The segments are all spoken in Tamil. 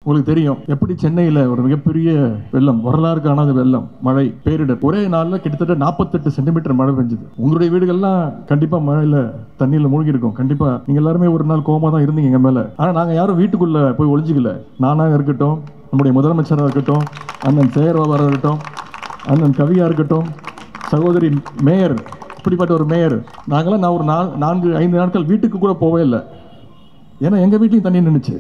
உங்களுக்கு தெரியும் எப்படி சென்னையில் ஒரு மிகப்பெரிய வெள்ளம் வரலாறு காணாத வெள்ளம் மழை பேரிடர் ஒரே நாளில் கிட்டத்தட்ட நாற்பத்தெட்டு சென்டிமீட்டர் மழை பெஞ்சது உங்களுடைய வீடுகள்லாம் கண்டிப்பாக மழையில் தண்ணியில் மூழ்கி இருக்கும் கண்டிப்பாக நீங்கள் எல்லாருமே ஒரு நாள் கோமா தான் இருந்தீங்க எங்கள் மேலே ஆனால் நாங்கள் யாரும் வீட்டுக்குள்ளே போய் ஒளிஞ்சிக்கல நானாக இருக்கட்டும் நம்முடைய முதலமைச்சராக இருக்கட்டும் அண்ணன் சேகர்பாபாராக இருக்கட்டும் அண்ணன் கவியா இருக்கட்டும் சகோதரி மேயர் இப்படிப்பட்ட ஒரு மேயர் நாங்களாம் நான் ஒரு நாள் நான்கு ஐந்து நாட்கள் வீட்டுக்கு கூட போவே இல்லை ஏன்னா எங்கள் வீட்லையும் தண்ணி நின்றுச்சு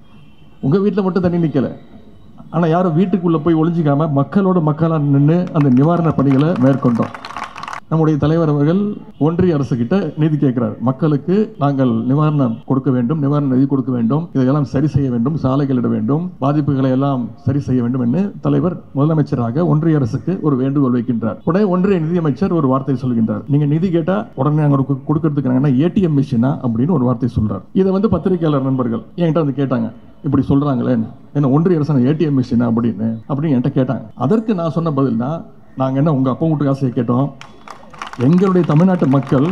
உங்கள் வீட்டில் மட்டும் தண்ணி நிற்கலை ஆனால் யாரும் வீட்டுக்குள்ளே போய் ஒளிஞ்சிக்காம மக்களோட மக்களாக நின்று அந்த நிவாரணப் பணிகளை மேற்கொண்டோம் நம்முடைய தலைவர் அவர்கள் ஒன்றிய அரசு கிட்ட நிதி கேட்கிறார் மக்களுக்கு நாங்கள் நிவாரணம் கொடுக்க வேண்டும் நிவாரண நிதி கொடுக்க வேண்டும் இதையெல்லாம் சரி செய்ய வேண்டும் சாலைகள் இட வேண்டும் பாதிப்புகளை எல்லாம் சரி செய்ய வேண்டும் என்று தலைவர் முதலமைச்சராக ஒன்றிய அரசுக்கு ஒரு வேண்டுகோள் வைக்கின்றார் உடனே ஒன்றிய நிதியமைச்சர் ஒரு வார்த்தை சொல்கின்றார் நீங்க நிதி கேட்டா உடனே நாங்க கொடுக்க- கொடுக்கறதுக்கு நாங்க ஏடிஎம் மிஷினா அப்படின்னு ஒரு வார்த்தை சொல்றார் இதை வந்து பத்திரிகையாளர் நண்பர்கள் என்கிட்ட வந்து கேட்டாங்க இப்படி சொல்றாங்களே என்ன ஒன்றிய அரசு ஏடிஎம் மிஷினா அப்படின்னு அப்படின்னு என்கிட்ட கேட்டாங்க அதற்கு நான் சொன்ன பதில் தான் நாங்க என்ன உங்க அப்பா வீட்டு காசை கேட்டோம் எங்களுடைய தமிழ்நாட்டு மக்கள்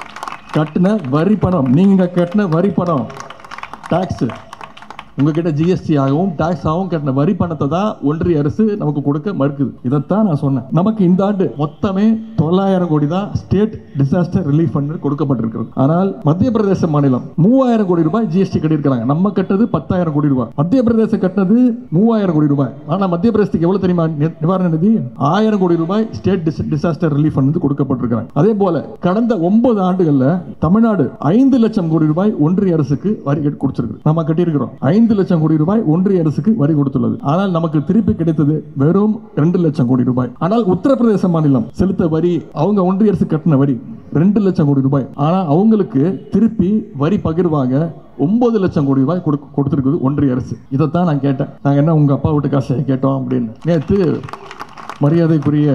கட்டின வரி பணம் நீங்க கட்டின வரி பணம் டாக்ஸ் உங்ககிட்ட ஜிஎஸ்டி ஆகவும் டாக்ஸ் ஆகவும் கட்டின வரி பணத்தை தான் ஒன்றிய அரசு நமக்கு கொடுக்க மறுக்குது இதைத்தான் நான் சொன்னேன் நமக்கு இந்த ஆண்டு மொத்தமே தொள்ளாயிரம் கோடி தான் ஸ்டேட் டிசாஸ்டர் ரிலீஃப் ஃபண்ட் கொடுக்கப்பட்டிருக்கிறது ஆனால் மத்திய பிரதேச மாநிலம் மூவாயிரம் கோடி ரூபாய் ஜிஎஸ்டி கட்டியிருக்காங்க நம்ம கட்டது பத்தாயிரம் கோடி ரூபாய் மத்திய பிரதேசம் கட்டினது மூவாயிரம் கோடி ரூபாய் ஆனா மத்திய பிரதேசத்துக்கு எவ்வளவு தெரியுமா நி- நிவாரண நிதி ஆயிரம் கோடி ரூபாய் ஸ்டேட் டிசாஸ்டர் ரிலீஃப் ஃபண்ட் வந்து கொடுக்கப்பட்டிருக்காங்க அதே போல கடந்த ஒன்பது ஆண்டுகள்ல தமிழ்நாடு ஐந்து லட்சம் கோடி ரூபாய் ஒன்றிய அரசுக்கு வரி கட்டி கொடுத்திருக்கு நம்ம கட்டியிருக்கிறோம் ஐந்து லட்சம் கோடி ரூபாய் ஒன்றிய அரசுக்கு வரி கொடுத்துள்ளது ஆனால் நமக்கு திருப்பி கிடைத்தது வெறும் ரெண்டு லட்சம் கோடி ரூபாய் ஆனால் உத்தரப்பிரதேச மாநிலம் செலுத்த வரி அவங்க ஒன்றிய அரசு கட்டின வரி ரெண்டு லட்சம் கோடி ரூபாய் ஆனா அவங்களுக்கு திருப்பி வரி பகிர்வாக ஒன்பது லட்சம் கோடி ரூபாய் கொடுக்க- கொடுத்திருக்குது ஒன்றிய அரசு இதைத்தான் நான் கேட்டேன் நாங்க என்ன உங்க அப்பா வீட்டு காசை கேட்டோம் அப்படின்னு நேத்து மரியாதைக்குரிய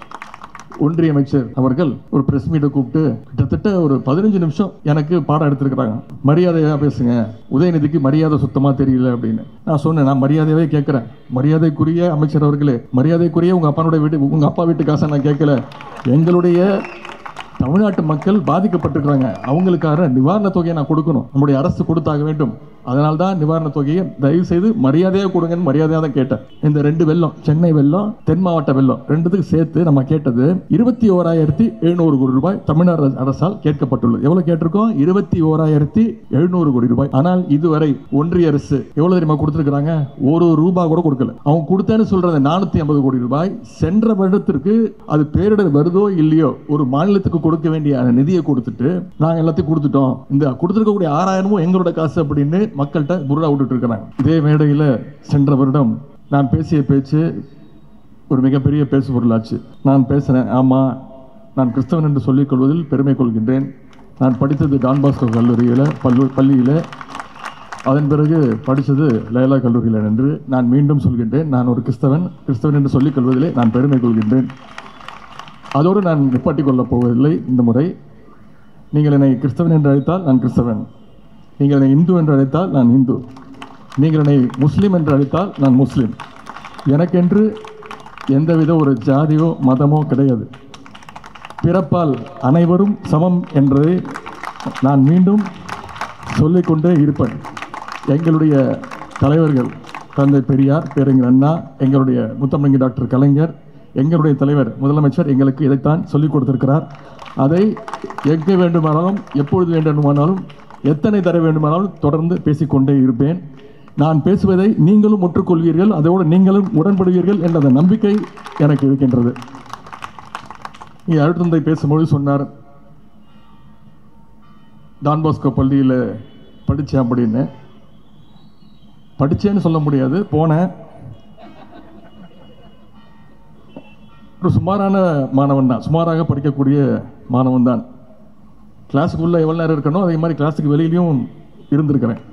ஒன்றிய அமைச்சர் அவர்கள் ஒரு பிரஸ் மீட்டை கூப்பிட்டு கிட்டத்தட்ட ஒரு பதினஞ்சு நிமிஷம் எனக்கு பாடம் எடுத்திருக்கிறாங்க மரியாதையா பேசுங்க உதயநிதிக்கு மரியாதை சுத்தமா தெரியல அப்படின்னு நான் சொன்னேன் நான் மரியாதையாவே கேட்கிறேன் மரியாதைக்குரிய அமைச்சர் அவர்களே மரியாதைக்குரிய உங்க அப்பானுடைய வீட்டு உங்க அப்பா வீட்டு காசை நான் கேட்கல எங்களுடைய தமிழ்நாட்டு மக்கள் பாதிக்கப்பட்டிருக்கிறாங்க அவங்களுக்காக நிவாரண தொகையை நான் கொடுக்கணும் நம்முடைய அரசு கொடுத்தாக வேண்டும் அதனால தான் நிவாரண தொகையை தயவு செய்து மரியாதையாக கொடுங்கன்னு மரியாதையாக தான் கேட்டேன் இந்த ரெண்டு வெள்ளம் சென்னை வெள்ளம் தென் மாவட்ட வெள்ளம் ரெண்டுத்துக்கு சேர்த்து நம்ம கேட்டது இருபத்தி ஓராயிரத்தி எழுநூறு கோடி ரூபாய் தமிழ்நாடு அரசால் கேட்கப்பட்டுள்ளது எவ்வளவு கேட்டிருக்கோம் இருபத்தி ஓராயிரத்தி எழுநூறு கோடி ரூபாய் ஆனால் இதுவரை ஒன்றிய அரசு எவ்வளவு தெரியுமா கொடுத்திருக்கிறாங்க ஒரு ரூபாய் கூட கொடுக்கல அவங்க கொடுத்தேன்னு சொல்றது நானூத்தி ஐம்பது கோடி ரூபாய் சென்ற வருடத்திற்கு அது பேரிடர் வருதோ இல்லையோ ஒரு மாநிலத்துக்கு கொடுக்க வேண்டிய அந்த நிதியை கொடுத்துட்டு நாங்க எல்லாத்தையும் கொடுத்துட்டோம் இந்த கொடுத்துருக்கக்கூடிய ஆறாயிரமும் எங்களோட காசு அப்படின்னு மக்கள்கிட்ட புருடா விட்டுட்டு இருக்கிறாங்க இதே மேடையில் சென்ற வருடம் நான் பேசிய பேச்சு ஒரு மிகப்பெரிய பேசு பொருளாச்சு நான் பேசுறேன் ஆமா நான் கிறிஸ்தவன் என்று சொல்லிக் கொள்வதில் பெருமை கொள்கின்றேன் நான் படித்தது டான் பாஸ்கோ கல்லூரியில் பல்லு பள்ளியில் அதன் பிறகு படித்தது லயலா கல்லூரியில் என்று நான் மீண்டும் சொல்கின்றேன் நான் ஒரு கிறிஸ்தவன் கிறிஸ்தவன் என்று சொல்லிக் கொள்வதிலே நான் பெருமை கொள்கின்றேன் அதோடு நான் நிப்பாட்டிக் கொள்ளப் போவதில்லை இந்த முறை நீங்கள் என்னை கிறிஸ்தவன் என்று அழைத்தால் நான் கிறிஸ்தவன் நீங்கள் என்னை இந்து என்று அழைத்தால் நான் இந்து நீங்கள் என்னை முஸ்லீம் என்று அழைத்தால் நான் முஸ்லீம் எனக்கென்று எந்தவித ஒரு ஜாதியோ மதமோ கிடையாது பிறப்பால் அனைவரும் சமம் என்பதை நான் மீண்டும் சொல்லிக்கொண்டே இருப்பேன் எங்களுடைய தலைவர்கள் தந்தை பெரியார் பேரறிஞர் அண்ணா எங்களுடைய முத்தமிழங்க டாக்டர் கலைஞர் எங்களுடைய தலைவர் முதலமைச்சர் எங்களுக்கு இதைத்தான் சொல்லிக் கொடுத்திருக்கிறார் அதை எங்கே வேண்டுமானாலும் எப்பொழுது வேண்டுமானாலும் எத்தனை தர வேண்டுமானாலும் தொடர்ந்து பேசிக்கொண்டே இருப்பேன் நான் பேசுவதை நீங்களும் ஒற்றுக்கொள்வீர்கள் அதோடு நீங்களும் உடன்படுவீர்கள் என்ற அந்த நம்பிக்கை எனக்கு இருக்கின்றது நீ அருட்தந்தை பேசும்போது சொன்னார் டான் பாஸ்கோ பள்ளியில் படித்தேன் அப்படின்னு படித்தேன்னு சொல்ல முடியாது போனேன் ஒரு சுமாரான மாணவன் தான் சுமாராக படிக்கக்கூடிய மாணவன் தான் கிளாஸுக்குள்ளே எவ்வளோ நேரம் இருக்கணும் அதே மாதிரி கிளாஸுக்கு வெளியிலையும் இருந்திருக்கிறேன்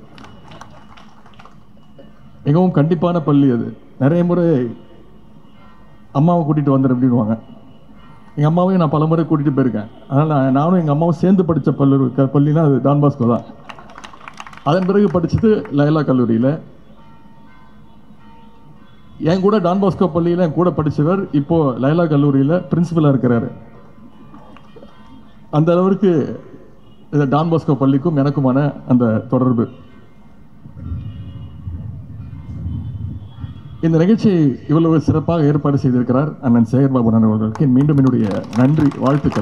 மிகவும் கண்டிப்பான பள்ளி அது நிறைய முறை அம்மாவை கூட்டிகிட்டு வந்துடு அப்படின்வாங்க எங்கள் அம்மாவையும் நான் பல முறை கூட்டிகிட்டு போயிருக்கேன் அதனால் நான் நானும் எங்கள் அம்மாவும் சேர்ந்து படித்த பள்ளி க- பள்ளினா அது டான் பாஸ்கோ தான் அதன் பிறகு படித்தது லயலா கல்லூரியில் என் கூட டான் பாஸ்கோ பள்ளியில் என் கூட படித்தவர் இப்போ லயலா கல்லூரியில் பிரின்சிபலாக இருக்கிறாரு அந்த அளவிற்கு இந்த டான் பாஸ்கோ பள்ளிக்கும் எனக்குமான அந்த தொடர்பு இந்த நிகழ்ச்சியை இவ்வளவு சிறப்பாக ஏற்பாடு செய்திருக்கிறார் அண்ணன் சேகர்பாபு அவர்களுக்கு மீண்டும் என்னுடைய நன்றி வாழ்த்துக்கள்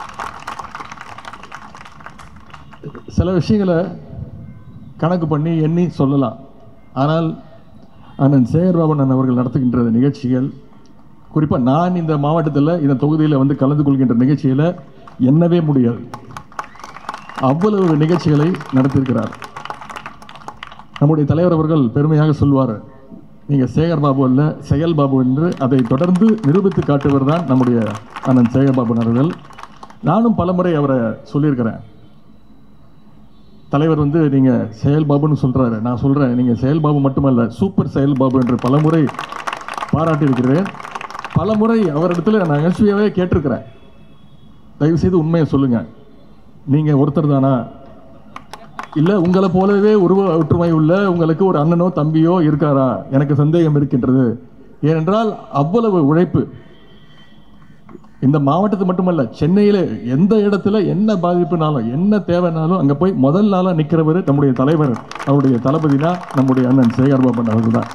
சில விஷயங்களை கணக்கு பண்ணி எண்ணி சொல்லலாம் ஆனால் அண்ணன் சேகர்பாபன் அவர்கள் நடத்துகின்ற நிகழ்ச்சிகள் குறிப்பாக நான் இந்த மாவட்டத்தில் இந்த தொகுதியில் வந்து கலந்து கொள்கின்ற நிகழ்ச்சியில் எண்ணவே முடியாது அவ்வளவு நிகழ்ச்சிகளை நடத்தியிருக்கிறார் நம்முடைய தலைவர் அவர்கள் பெருமையாக சொல்வார் நீங்கள் சேகர் பாபு அல்ல செயல் பாபு என்று அதை தொடர்ந்து நிரூபித்து காட்டுவர் தான் நம்முடைய அண்ணன் சேகர் பாபு அவர்கள் நானும் பலமுறை அவரை சொல்லியிருக்கிறேன் தலைவர் வந்து நீங்கள் செயல் பாபுன்னு சொல்கிறாரு நான் சொல்கிறேன் நீங்கள் செயல் பாபு மட்டுமல்ல சூப்பர் செயல் பாபு என்று பலமுறை பாராட்டியிருக்கிறேன் பலமுறை அவரிடத்துல நான் நகைச்சுவையாகவே கேட்டிருக்கிறேன் தயவு செய்து உண்மையை சொல்லுங்கள் நீங்கள் ஒருத்தர் தானா இல்லை உங்களை போலவே உருவ ஒற்றுமை உள்ள உங்களுக்கு ஒரு அண்ணனோ தம்பியோ இருக்காரா எனக்கு சந்தேகம் இருக்கின்றது ஏனென்றால் அவ்வளவு உழைப்பு இந்த மாவட்டத்து மட்டுமல்ல சென்னையில் எந்த இடத்துல என்ன பாதிப்புனாலும் என்ன தேவைனாலும் அங்கே போய் முதல் நாளாக நிற்கிறவர் நம்முடைய தலைவர் அவருடைய தளபதினா நம்முடைய அண்ணன் சேகர் பாபன் அவர்கள் தான்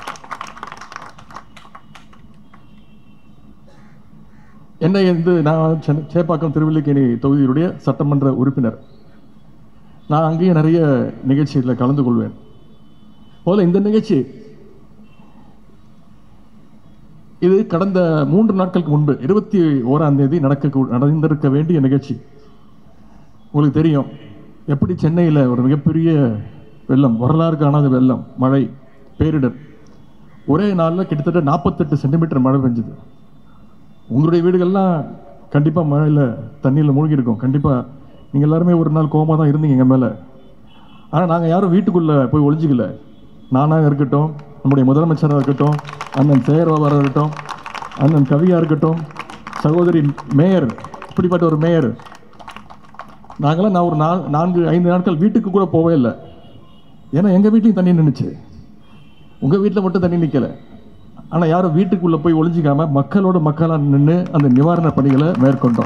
என்னை வந்து நான் சென்னை சேப்பாக்கம் திருவல்லிக்கேணி தொகுதியுடைய சட்டமன்ற உறுப்பினர் நான் அங்கேயும் நிறைய நிகழ்ச்சிகளில் கலந்து கொள்வேன் போல இந்த நிகழ்ச்சி இது கடந்த மூன்று நாட்களுக்கு முன்பு இருபத்தி ஓராம் தேதி நடக்க நடந்திருக்க வேண்டிய நிகழ்ச்சி உங்களுக்கு தெரியும் எப்படி சென்னையில் ஒரு மிகப்பெரிய வெள்ளம் வரலாறு காணாத வெள்ளம் மழை பேரிடர் ஒரே நாளில் கிட்டத்தட்ட நாற்பத்தெட்டு சென்டிமீட்டர் மழை பெஞ்சுது உங்களுடைய வீடுகள்லாம் கண்டிப்பாக மழையில் தண்ணியில் மூழ்கி இருக்கும் கண்டிப்பாக நீங்கள் எல்லாருமே ஒரு நாள் கோமா தான் இருந்தீங்க எங்கள் மேலே ஆனால் நாங்கள் யாரும் வீட்டுக்குள்ளே போய் ஒளிஞ்சிக்கல நானாக இருக்கட்டும் நம்முடைய முதலமைச்சராக இருக்கட்டும் அண்ணன் சேகர்பாபாராக இருக்கட்டும் அண்ணன் கவியாக இருக்கட்டும் சகோதரி மேயர் இப்படிப்பட்ட ஒரு மேயர் நாங்களாம் நான் ஒரு நா நான்கு ஐந்து நாட்கள் வீட்டுக்கு கூட போவே இல்லை ஏன்னா எங்கள் வீட்லையும் தண்ணி நின்றுச்சு உங்கள் வீட்டில் மட்டும் தண்ணி நிற்கலை ஆனால் யாரும் வீட்டுக்குள்ளே போய் ஒளிஞ்சிக்காம மக்களோட மக்களாக நின்று அந்த நிவாரண பணிகளை மேற்கொண்டோம்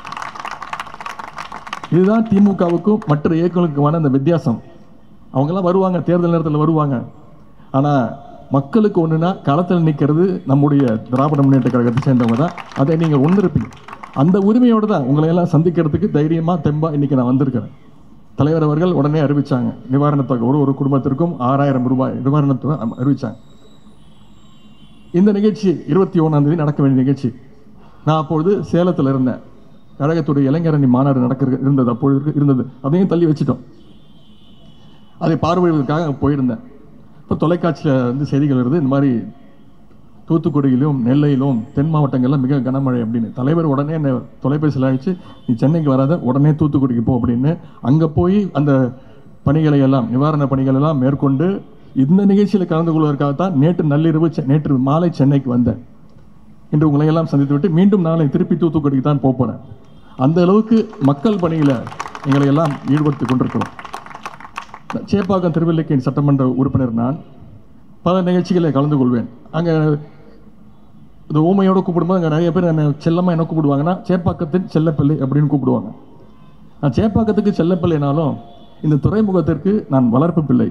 இதுதான் திமுகவுக்கும் மற்ற இயக்கங்களுக்குமான அந்த வித்தியாசம் அவங்கெல்லாம் வருவாங்க தேர்தல் நேரத்தில் வருவாங்க ஆனால் மக்களுக்கு ஒன்றுனா களத்தில் நிற்கிறது நம்முடைய திராவிட முன்னேற்ற கழகத்தை சேர்ந்தவங்க தான் அதை நீங்கள் உணர்ப்பீங்க அந்த உரிமையோடு தான் உங்களை எல்லாம் சந்திக்கிறதுக்கு தைரியமாக தெம்பாக இன்றைக்கி நான் வந்திருக்கிறேன் தலைவர் அவர்கள் உடனே அறிவிச்சாங்க நிவாரணத்தொகை ஒரு ஒரு குடும்பத்திற்கும் ஆறாயிரம் ரூபாய் நிவாரணத்தொகை அறிவிச்சாங்க இந்த நிகழ்ச்சி இருபத்தி ஒன்றாம் தேதி நடக்க வேண்டிய நிகழ்ச்சி நான் அப்பொழுது சேலத்தில் இருந்தேன் கழகத்துடைய இளைஞரணி மாநாடு நடக்க இருந்தது அப்பொழுது இருந்தது அதையும் தள்ளி வச்சுட்டோம் அதை பார்வையிடுவதற்காக போயிருந்தேன் இப்போ தொலைக்காட்சியில் வந்து செய்திகள் வருது இந்த மாதிரி தூத்துக்குடியிலும் நெல்லையிலும் தென் மாவட்டங்கள்லாம் மிக கனமழை அப்படின்னு தலைவர் உடனே என்னை தொலைபேசியில் அழைச்சு நீ சென்னைக்கு வராத உடனே தூத்துக்குடிக்கு போ அப்படின்னு அங்கே போய் அந்த பணிகளை எல்லாம் நிவாரண பணிகள் எல்லாம் மேற்கொண்டு இந்த நிகழ்ச்சியில் கலந்து கொள்வதற்காகத்தான் நேற்று நள்ளிரவு செ- நேற்று மாலை சென்னைக்கு வந்தேன் இன்று உங்களை எல்லாம் சந்தித்து விட்டு மீண்டும் நாளை திருப்பி தூத்துக்குடிக்கு தான் போக போறேன் அந்த அளவுக்கு மக்கள் பணியில் எங்களை எல்லாம் ஈடுபடுத்திக் கொண்டிருக்கிறோம் சேப்பாக்கம் திருவல்லிக்கேணி சட்டமன்ற உறுப்பினர் நான் பல நிகழ்ச்சிகளை கலந்து கொள்வேன் அங்கே இந்த ஊமையோட கூப்பிடும்போது அங்கே நிறைய பேர் என்ன செல்லமாக என்ன கூப்பிடுவாங்கன்னா சேப்பாக்கத்தின் செல்லப்பிள்ளை அப்படின்னு கூப்பிடுவாங்க நான் சேப்பாக்கத்துக்கு செல்லப்பிள்ளைனாலும் இந்த துறைமுகத்திற்கு நான் வளர்ப்பு பிள்ளை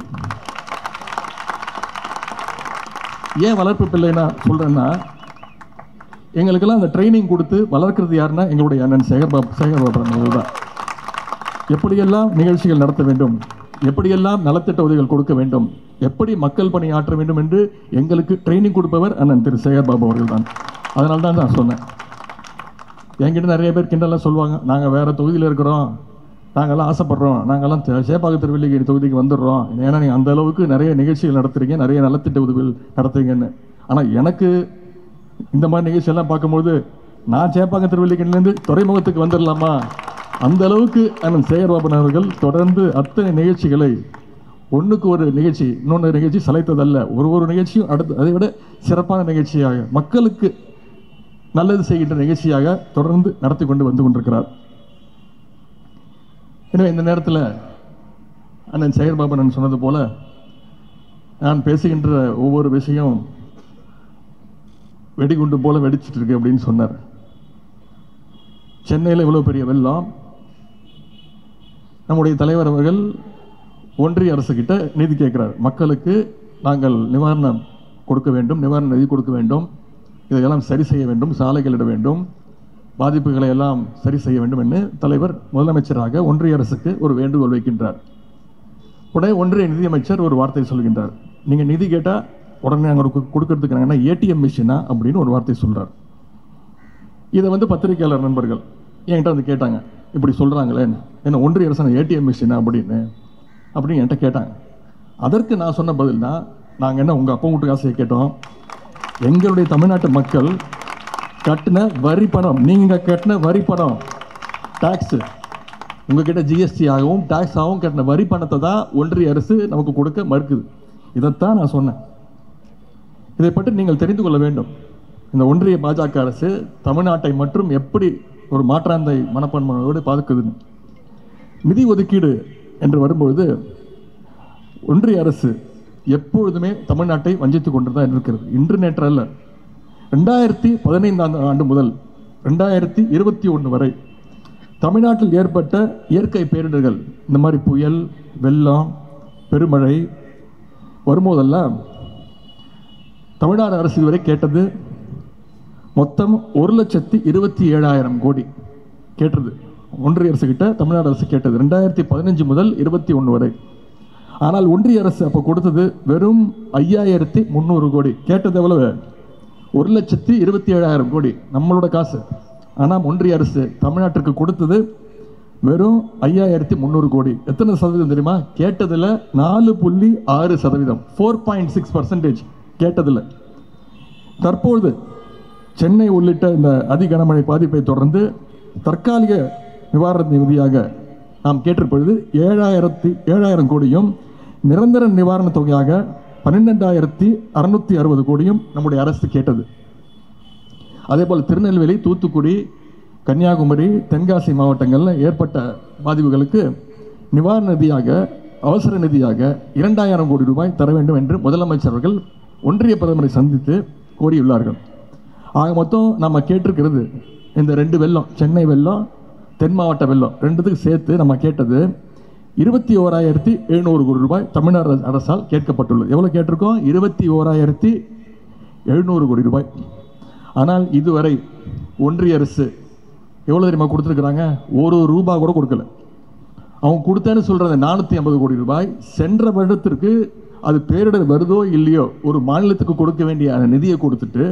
ஏன் வளர்ப்பு பிள்ளைனா சொல்கிறேன்னா எங்களுக்கெல்லாம் அந்த ட்ரைனிங் கொடுத்து வளர்க்கிறது யாருன்னா எங்களுடைய அண்ணன் சேகர்பாபு சேகர்பாபு அவர்கள் தான் எப்படியெல்லாம் நிகழ்ச்சிகள் நடத்த வேண்டும் எப்படியெல்லாம் நலத்திட்ட உதவிகள் கொடுக்க வேண்டும் எப்படி மக்கள் பணி ஆற்ற வேண்டும் என்று எங்களுக்கு ட்ரைனிங் கொடுப்பவர் அண்ணன் திரு சேகர்பாபு அவர்கள் தான் அதனால தான் நான் சொன்னேன் என்கிட்ட நிறைய பேர் கிண்டலாம் சொல்லுவாங்க நாங்கள் வேறு தொகுதியில் இருக்கிறோம் நாங்கள்லாம் ஆசைப்படுறோம் நாங்கள்லாம் தே- சேப்பாக்க திருவள்ளிக்கேணி தொகுதிக்கு வந்துடுறோம் ஏன்னா நீங்கள் அந்த அளவுக்கு நிறைய நிகழ்ச்சிகள் நடத்துறீங்க நிறைய நலத்திட்ட உதவிகள் நடத்துறீங்கன்னு ஆனால் எனக்கு இந்த மாதிரி நிகழ்ச்சியெல்லாம் பார்க்கும்போது நான் சேப்பாக்க திருவள்ளிக்கேணிலேருந்து துறைமுகத்துக்கு வந்துடலாமா அந்த அளவுக்கு அண்ணன் சேகர்பாபன் அவர்கள் தொடர்ந்து அத்தனை நிகழ்ச்சிகளை ஒன்றுக்கு ஒரு நிகழ்ச்சி இன்னொன்று நிகழ்ச்சி சளைத்ததல்ல ஒரு ஒரு நிகழ்ச்சியும் அடுத்து அதை விட சிறப்பான நிகழ்ச்சியாக மக்களுக்கு நல்லது செய்கின்ற நிகழ்ச்சியாக தொடர்ந்து நடத்தி கொண்டு வந்து கொண்டிருக்கிறார் எனவே இந்த நேரத்தில் அண்ணன் சேகர்பாபன் சொன்னது போல நான் பேசுகின்ற ஒவ்வொரு விஷயம் வெடிகுண்டு போல வெடிச்சிட்டு இருக்கு அப்படின்னு சொன்னார் சென்னையில் இவ்வளோ பெரிய வெள்ளம் நம்முடைய தலைவர் அவர்கள் ஒன்றிய அரசு கிட்ட நிதி கேட்கிறார் மக்களுக்கு நாங்கள் நிவாரண கொடுக்க வேண்டும் நிவாரண நிதி கொடுக்க வேண்டும் இதையெல்லாம் சரி செய்ய வேண்டும் சாலைகள் இட வேண்டும் பாதிப்புகளை எல்லாம் சரி செய்ய வேண்டும் என்று தலைவர் முதலமைச்சராக ஒன்றிய அரசுக்கு ஒரு வேண்டுகோள் வைக்கின்றார் உடனே ஒன்றிய நிதியமைச்சர் ஒரு வார்த்தை சொல்கின்றார் நீங்கள் நிதி கேட்டால் உடனே நாங்கள் கொடுக்கறதுக்கு நாங்கள் ஏடிஎம் மிஷினா அப்படின்னு ஒரு வார்த்தை சொல்றார் இதை வந்து பத்திரிகையாளர் நண்பர்கள் என்கிட்ட வந்து கேட்டாங்க இப்படி சொல்கிறாங்களே என்ன ஒன்றிய அரசு ஏடிஎம் மிஷினா அப்படின்னு அப்படின்னு என்கிட்ட கேட்டாங்க அதற்கு நான் சொன்ன பதில் தான் நாங்கள் என்ன உங்கள் அப்பா வீட்டு காசையை கேட்டோம் எங்களுடைய தமிழ்நாட்டு மக்கள் கட்டின வரி பணம் நீங்கள் கட்டின வரி பணம் டேக்ஸு உங்ககிட்ட ஜிஎஸ்டி ஆகவும் டாக்ஸ் ஆகவும் கட்டின வரி பணத்தை தான் ஒன்றிய அரசு நமக்கு கொடுக்க மறுக்குது இதைத்தான் நான் சொன்னேன் இதை பற்றி நீங்கள் தெரிந்து கொள்ள வேண்டும் இந்த ஒன்றிய பாஜக அரசு தமிழ்நாட்டை மற்றும் எப்படி ஒரு மாற்றாந்தை மனப்பான்மையோடு பார்க்குதுன்னு நிதி ஒதுக்கீடு என்று வரும்பொழுது ஒன்றிய அரசு எப்பொழுதுமே தமிழ்நாட்டை வஞ்சித்து கொண்டு தான் இருக்கிறது இன்று நேற்று அல்ல ரெண்டாயிரத்தி பதினைந்தாம் ஆண்டு முதல் ரெண்டாயிரத்தி இருபத்தி ஒன்று வரை தமிழ்நாட்டில் ஏற்பட்ட இயற்கை பேரிடர்கள் இந்த மாதிரி புயல் வெள்ளம் பெருமழை வரும்போதெல்லாம் தமிழ்நாடு அரசு இதுவரை கேட்டது மொத்தம் ஒரு லட்சத்தி இருபத்தி ஏழாயிரம் கோடி கேட்டது ஒன்றிய அரசு கிட்ட தமிழ்நாடு அரசு கேட்டது ரெண்டாயிரத்தி பதினஞ்சு முதல் இருபத்தி ஒன்று வரை ஆனால் ஒன்றிய அரசு அப்போ கொடுத்தது வெறும் ஐயாயிரத்தி முந்நூறு கோடி கேட்டது எவ்வளவு ஒரு லட்சத்தி இருபத்தி ஏழாயிரம் கோடி நம்மளோட காசு ஆனால் ஒன்றிய அரசு தமிழ்நாட்டுக்கு கொடுத்தது வெறும் ஐயாயிரத்தி முந்நூறு கோடி எத்தனை சதவீதம் தெரியுமா கேட்டதில் நாலு புள்ளி ஆறு சதவீதம் ஃபோர் பாயிண்ட் சிக்ஸ் பர்சன்டேஜ் கேட்டதில் தற்பொழுது சென்னை உள்ளிட்ட இந்த அதி கனமழை பாதிப்பை தொடர்ந்து தற்காலிக நிவாரண நிதியாக நாம் கேட்டிருப்பொழுது ஏழாயிரத்தி ஏழாயிரம் கோடியும் நிரந்தர நிவாரண தொகையாக பன்னிரெண்டாயிரத்தி அறுநூத்தி அறுபது கோடியும் நம்முடைய அரசு கேட்டது அதே போல் திருநெல்வேலி தூத்துக்குடி கன்னியாகுமரி தென்காசி மாவட்டங்களில் ஏற்பட்ட பாதிப்புகளுக்கு நிவாரண நிதியாக அவசர நிதியாக இரண்டாயிரம் கோடி ரூபாய் தர வேண்டும் என்று முதலமைச்சர் அவர்கள் ஒன்றிய பிரதமரை சந்தித்து கோரியுள்ளார்கள் ஆக மொத்தம் நம்ம கேட்டிருக்கிறது இந்த ரெண்டு வெள்ளம் சென்னை வெள்ளம் தென் மாவட்ட வெள்ளம் ரெண்டுத்துக்கும் சேர்த்து நம்ம கேட்டது இருபத்தி ஓராயிரத்தி எழுநூறு கோடி ரூபாய் தமிழ்நாடு அரசால் கேட்கப்பட்டுள்ளது எவ்வளோ கேட்டிருக்கோம் இருபத்தி ஓராயிரத்தி எழுநூறு கோடி ரூபாய் ஆனால் இதுவரை ஒன்றிய அரசு எவ்வளோ தெரியுமா கொடுத்துருக்குறாங்க ஒரு ரூபா கூட கொடுக்கல அவங்க கொடுத்தேன்னு சொல்கிற நானூற்றி ஐம்பது கோடி ரூபாய் சென்ற வருடத்திற்கு அது பேரிடர் வருதோ இல்லையோ ஒரு மாநிலத்துக்கு கொடுக்க வேண்டிய அந்த நிதியை கொடுத்துட்டு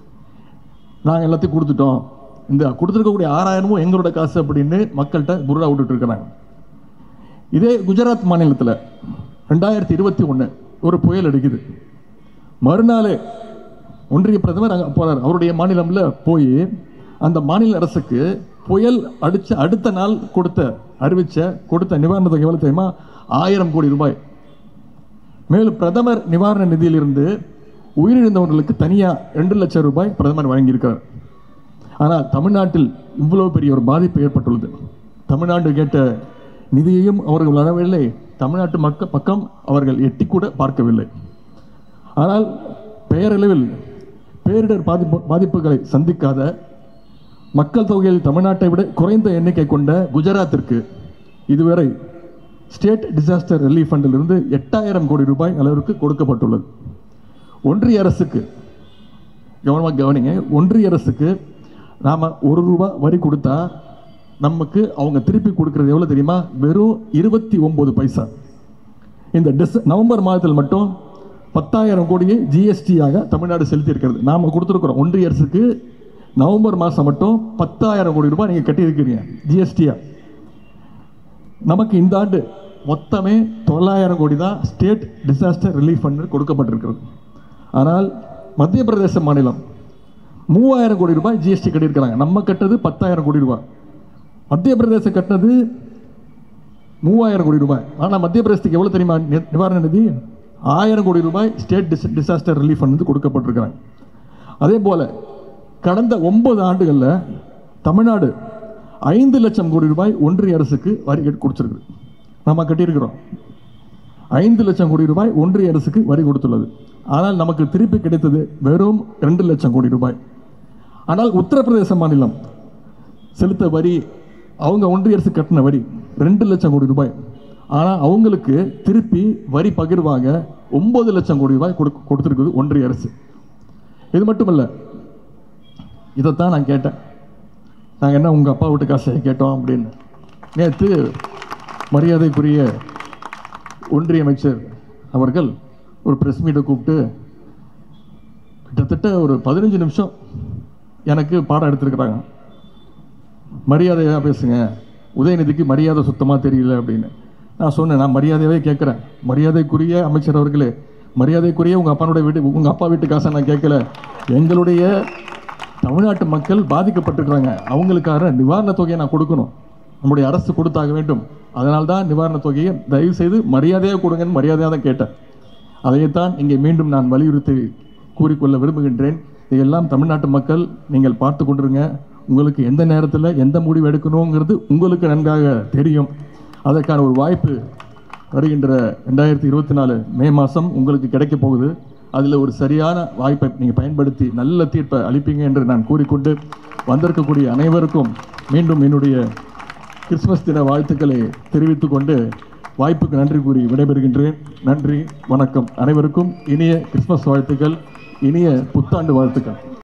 நாங்கள் எல்லாத்தையும் கொடுத்துட்டோம் இந்த கொடுத்துருக்கக்கூடிய ஆறாயிரமும் எங்களோட காசு அப்படின்னு மக்கள்கிட்ட புருடா விட்டுட்டு இருக்கிறாங்க இதே குஜராத் மாநிலத்தில் ரெண்டாயிரத்தி இருபத்தி ஒன்று ஒரு புயல் அடிக்குது மறுநாள் ஒன்றிய பிரதமர் அங்கே போறார் அவருடைய மாநிலம்ல போய் அந்த மாநில அரசுக்கு புயல் அடிச்ச அடுத்த நாள் கொடுத்த அறிவிச்ச கொடுத்த நிவாரண தொகை எவ்வளவு தெரியுமா ஆயிரம் கோடி ரூபாய் மேலும் பிரதமர் நிவாரண நிதியிலிருந்து உயிரிழந்தவர்களுக்கு தனியாக ரெண்டு லட்சம் ரூபாய் பிரதமர் வழங்கியிருக்கிறார் ஆனால் தமிழ்நாட்டில் இவ்வளவு பெரிய ஒரு பாதிப்பு ஏற்பட்டுள்ளது தமிழ்நாடு கேட்ட நிதியையும் அவர்கள் வரவில்லை தமிழ்நாட்டு மக்க பக்கம் அவர்கள் எட்டி கூட பார்க்கவில்லை ஆனால் பெயரளவில் பேரிடர் பாதிப்பு பாதிப்புகளை சந்திக்காத மக்கள் தொகையில் தமிழ்நாட்டை விட குறைந்த எண்ணிக்கை கொண்ட குஜராத்திற்கு இதுவரை ஸ்டேட் டிசாஸ்டர் ரிலீஃப் ஃபண்டிலிருந்து எட்டாயிரம் கோடி ரூபாய் அளவிற்கு கொடுக்கப்பட்டுள்ளது ஒன்றிய அரசுக்கு கவனமாக கவனிங்க ஒன்றிய அரசுக்கு நாம் ஒரு ரூபா வரி கொடுத்தா நமக்கு அவங்க திருப்பி கொடுக்கறது எவ்வளோ தெரியுமா வெறும் இருபத்தி ஒம்பது பைசா இந்த டிஸ் நவம்பர் மாதத்தில் மட்டும் பத்தாயிரம் கோடியை ஜிஎஸ்டியாக தமிழ்நாடு செலுத்தி இருக்கிறது நாம் கொடுத்துருக்குறோம் ஒன்றிய அரசுக்கு நவம்பர் மாதம் மட்டும் பத்தாயிரம் கோடி ரூபாய் நீங்கள் கட்டியிருக்கிறீங்க ஜிஎஸ்டியாக நமக்கு இந்த ஆண்டு மொத்தமே தொள்ளாயிரம் கோடி தான் ஸ்டேட் டிசாஸ்டர் ரிலீஃப் ஃபண்ட் கொடுக்கப்பட்டிருக்கிறது ஆனால் மத்திய பிரதேச மாநிலம் மூவாயிரம் கோடி ரூபாய் ஜிஎஸ்டி கட்டியிருக்கிறாங்க நம்ம கட்டது பத்தாயிரம் கோடி ரூபாய் மத்திய பிரதேசம் கட்டினது மூவாயிரம் கோடி ரூபாய் ஆனால் மத்திய பிரதேசத்துக்கு எவ்வளோ தெரியுமா நி- நிவாரண நிதி ஆயிரம் கோடி ரூபாய் state dis disaster relief fund வந்து கொடுக்கப்பட்டிருக்கிறாங்க அதே போல் கடந்த ஒன்பது ஆண்டுகளில் தமிழ்நாடு ஐந்து லட்சம் கோடி ரூபாய் ஒன்றிய அரசுக்கு வரி கட்டி கொடுத்துருக்கு நம்ம கட்டியிருக்கிறோம் ஐந்து லட்சம் கோடி ரூபாய் ஒன்றிய அரசுக்கு வரி கொடுத்துள்ளது ஆனால் நமக்கு திருப்பி கிடைத்தது வெறும் ரெண்டு லட்சம் கோடி ரூபாய் ஆனால் உத்தரப்பிரதேச மாநிலம் செலுத்த வரி அவங்க ஒன்றிய அரசு கட்டின வரி ரெண்டு லட்சம் கோடி ரூபாய் ஆனால் அவங்களுக்கு திருப்பி வரி பகிர்வாக ஒன்பது லட்சம் கோடி ரூபாய் கொடு கொடுத்துருக்குது ஒன்றிய அரசு இது மட்டும் இல்லை இதைத்தான் நான் கேட்டேன் நாங்கள் என்ன உங்கள் அப்பா வீட்டு காசை கேட்டோம் அப்படின்னு நேற்று மரியாதைக்குரிய ஒன்றிய அமைச்சர் அவர்கள் ஒரு ப்ரெஸ் மீட்டை கூப்பிட்டு கிட்டத்தட்ட ஒரு பதினஞ்சு நிமிஷம் எனக்கு பாடம் எடுத்திருக்கிறாங்க மரியாதையாக பேசுங்க உதயநிதிக்கு மரியாதை சுத்தமாக தெரியல அப்படின்னு நான் சொன்னேன் நான் மரியாதையாகவே கேட்குறேன் மரியாதைக்குரிய அமைச்சர் அவர்களே மரியாதைக்குரிய உங்கள் அப்பானுடைய வீட்டு உங்கள் அப்பா வீட்டு காசை நான் கேட்கல எங்களுடைய தமிழ்நாட்டு மக்கள் பாதிக்கப்பட்டிருக்கிறாங்க அவங்களுக்காக நிவாரணத் தொகையை நான் கொடுக்கணும் நம்முடைய அரசு கொடுத்தாக வேண்டும் அதனால தான் நிவாரணத் தொகையை தயவு செய்து மரியாதையாக கொடுங்கன்னு மரியாதையாக தான் கேட்டேன் அதைத்தான் இங்கே மீண்டும் நான் வலியுறுத்தி கூறிக்கொள்ள விரும்புகின்றேன் இதையெல்லாம் தமிழ்நாட்டு மக்கள் நீங்கள் பார்த்து கொண்டிருங்க உங்களுக்கு எந்த நேரத்தில் எந்த முடிவு எடுக்கணுங்கிறது உங்களுக்கு நன்றாக தெரியும் அதற்கான ஒரு வாய்ப்பு வருகின்ற ரெண்டாயிரத்தி இருபத்தி நாலு மே மாதம் உங்களுக்கு கிடைக்க போகுது அதில் ஒரு சரியான வாய்ப்பை நீங்கள் பயன்படுத்தி நல்ல தீர்ப்பை அளிப்பீங்க என்று நான் கூறிக்கொண்டு வந்திருக்கக்கூடிய அனைவருக்கும் மீண்டும் என்னுடைய கிறிஸ்மஸ் தின வாழ்த்துக்களை தெரிவித்துக் கொண்டு வாய்ப்புக்கு நன்றி கூறி விடைபெறுகின்றேன் நன்றி வணக்கம் அனைவருக்கும் இனிய கிறிஸ்மஸ் வாழ்த்துக்கள் இனிய புத்தாண்டு வாழ்த்துக்கள்